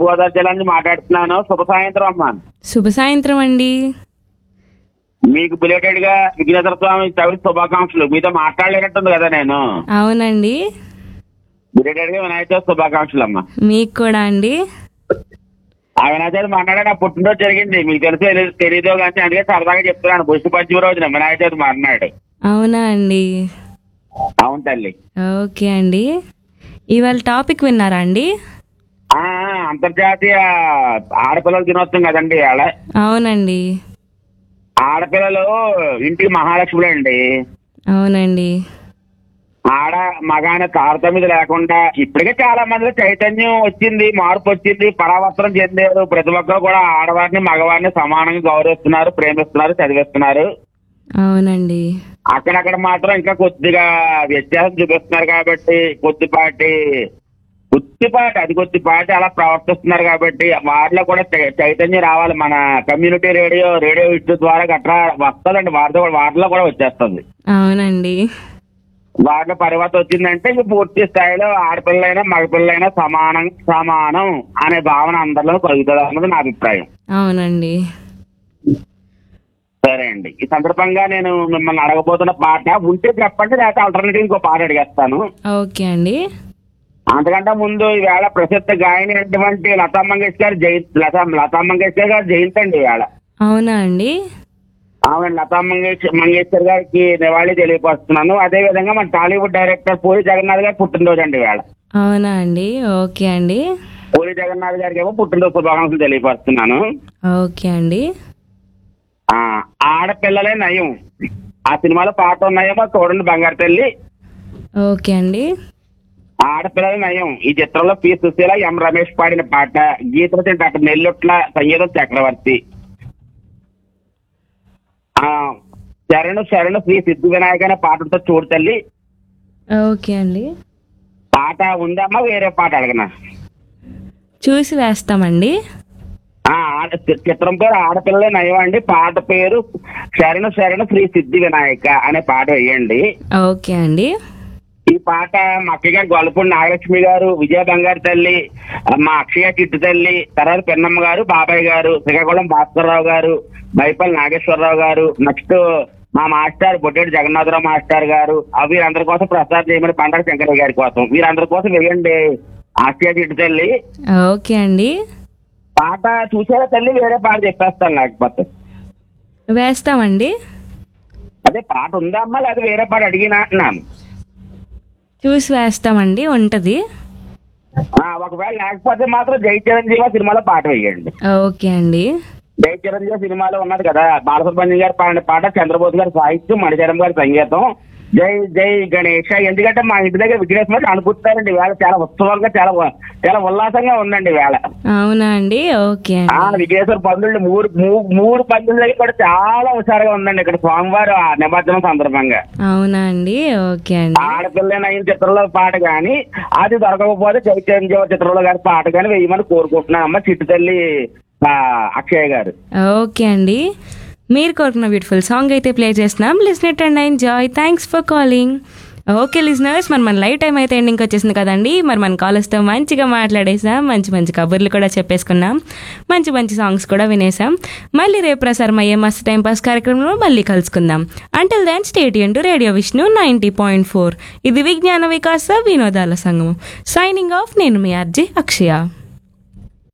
తూర్పుగోదావరి జిల్లా నుంచి మాట్లాడుతున్నాను శుభ సాయంత్రం అమ్మా శుభ సాయంత్రం అండి మీకు బిలేటెడ్ గా విఘ్నేశ్వర స్వామి చవితి శుభాకాంక్షలు మీతో మాట్లాడలేనట్టుంది కదా నేను అవునండి బిలేటెడ్ గా వినాయక చవితి శుభాకాంక్షలు అమ్మా మీకు కూడా అండి ఆ వినాయక చవితి మాట్లాడే నా పుట్టినరోజు జరిగింది మీకు తెలుసు తెలి- తెలీదో కానీ అందుకే సరదాగా చెప్తున్నాను పుష్టి పంచమి రోజున వినాయక చవితి మాట్లాడు అవునా అండి అవును తల్లి ఓకే అండి ఇవాళ టాపిక్ విన్నారా అండి ఆ అంతర్జాతీయ ఆడపిల్లల దినోత్సవం కదండి ఇవాళ అవునండి ఆడపిల్లలు ఇంటికి మహాలక్ష్ములు అండి అవునండి ఆడ మగ అనే తారతమ్యత లేకుండా ఇప్పటికే చాలా మందిలో చైతన్యం వచ్చింది మార్పు వచ్చింది పరావర్తనం చెందారు ప్రతి ఒక్కరు కూడా ఆడవారిని మగవారిని సమానంగా గౌరవిస్తున్నారు ప్రేమిస్తున్నారు చదివిస్తున్నారు అవునండి అక్కడక్కడ మాత్రం ఇంకా కొద్దిగా వ్యత్యాసం చూపిస్తున్నారు కాబట్టి కొద్దిపాటి కొద్దిపాటి అది కొద్దిపాటి అలా ప్రవర్తిస్తున్నారు కాబట్టి వారిలో కూడా చై- చైతన్యం రావాలి మన కమ్యూనిటీ రేడియో రేడియో ఇష్యూ ద్వారా గట్రా వస్తుందండి వారితో కూడా వారిలో కూడా వచ్చేస్తుంది అవునండి వారిలో పరివర్తన వచ్చిందంటే ఇక పూర్తి స్థాయిలో ఆడపిల్లైనా మగపిల్లైనా సమానం సమానం అనే భావన అందరిలో కలుగుతుంది అన్నది నా అభిప్రాయం అవునండి సరే అండి ఈ సందర్భంగా నేను మిమ్మల్ని అడగబోతున్న పాట ఉంటే చెప్పండి లేకపోతే ఆల్టర్నేటివ్ ఇంకో పాట అడిగేస్తాను ఓకే అండి అంతకంటే ముందు ఈవేళ ప్రసిద్ధ గాయని అయినటువంటి లతా మంగేష్కర్ జయ లతా లతా మంగేష్కర్ గారు జయంతి అండి ఈవేళ అవునా అండి ఆమె లతా మంగేష్ మంగేష్కర్ గారికి నివాళి తెలియపరుస్తున్నాను అదే విధంగా మన టాలీవుడ్ డైరెక్టర్ పూరి జగన్నాథ్ గారి పుట్టినరోజు అండి ఈవేళ అవునా అండి ఓకే అండి పూరి జగన్నాథ్ గారికి ఏమో పుట్టినరోజు శుభాకాంక్షలు తెలియపరుస్తున్నాను ఓకే అండి ఆ, ఆడపిల్లలే నయం ఆ సినిమాలో పాట ఉన్నాయేమో చూడండి బంగారు తల్లి ఓకే అండి ఆడపిల్లల నయం ఈ చిత్రంలో పి సుశీల ఎం రమేష్ పాడిన పాట గీత రచన డాక్టర్ నెల్లుట్ల సంగీతం చక్రవర్తి ఆ శరణు శరణు శ్రీ సిద్ధి వినాయక అనే పాటతో చూడు తల్లి ఓకే అండి పాట ఉందమ్మా వేరే పాట అడగనా చూసి వేస్తామండి ఆ ఆడ- చి- చిత్రం పేరు ఆడపిల్లలే నయం అండి పాట పేరు శరణు శరణు శ్రీ సిద్ధి వినాయక అనే పాట వేయండి ఓకే అండి ఈ పాట మా అక్కయ్య గారు గొల్లపూడి నాగలక్ష్మి గారు విజయ బంగారు తల్లి మా అక్షయ చిట్టు తల్లి తర్వాత పెన్నమ్మ గారు బాబాయ్ గారు శ్రీకాకుళం భాస్కర్రావు గారు బైపల్లి నాగేశ్వరరావు గారు నెక్స్ట్ మా మాస్టర్ బొడ్డేటి జగన్నాథరావు మాస్టర్ గారు అవి వీరందరి కోసం ప్రసాద్ చేయమని పండగ శంకరయ్య గారి కోసం వీరందరి కోసం వేయండి అక్షయ చిట్టు తల్లి ఓకే అండి పాట చూసారా తల్లి వేరే పాట చెప్పేస్తాను లేకపోతే వేస్తామండి అదే పాట ఉందా అమ్మా లేదా వేరే పాట అడిగినా అంటున్నాను చూసి వేస్తామండి ఉంటుంది ఆ, ఒకవేళ లేకపోతే మాత్రం జై చిరంజీవి సినిమాలో పాట వేయండి ఓకే అండి జై చిరంజీవి సినిమాలో ఉన్నది కదా బాలసుబ్రహ్మణ్యం గారు పాడిన పాట చంద్రబోస్ గారి సాహిత్యం మణిచరం గారి సంగీతం జై జై గణేష ఎందుకంటే మా ఇంటి దగ్గర విఘ్నేశ్వర అనుకుంటారండి వేళ చాలా ఉత్సవంగా చాలా చాలా ఉల్లాసంగా ఉందండి వేళ అవునా అండి ఓకే ఆ అండి విఘ్నేశ్వర పందులు మూడు మూ- మూడు పందుల దగ్గర కూడా చాలా హుషారుగా ఉందండి ఇక్కడ స్వామివారు ఆ నిమజ్జనం సందర్భంగా అవునా అండి ఓకే అండి ఆడపిల్లైన అయిన చిత్రంలో పాట కానీ అది దొరకకపోతే జై చిరంజీవి చిత్రంలో గారి పాట కానీ వేయమని కోరుకుంటున్నాను అమ్మ చిట్టు తల్లి ఆ, అక్షయ్ గారు ఓకే అండి మీరు కోరుకున్న బ్యూటిఫుల్ సాంగ్ అయితే ప్లే చేస్తున్నాం listen and enjoy thanks for calling okay listeners మరి మన లైవ్ టైం అయితే ఎండింగ్ వచ్చేసింది కదండి మరి మన కాలర్స్తో మంచిగా మాట్లాడేసాం మంచి మంచి కబుర్లు కూడా చెప్పేసుకున్నాం మంచి మంచి సాంగ్స్ కూడా వినేసాం మళ్ళీ రేపు ప్రసారం అయ్యే మస్తు టైం పాస్ కార్యక్రమంలో మళ్ళీ కలుసుకుందాం until then stay tuned to radio Vishnu ninety point four ఇది విజ్ఞాన వికాస వినోదాల సంఘం సైనింగ్ ఆఫ్ నేను మీ అర్జీ అక్షయ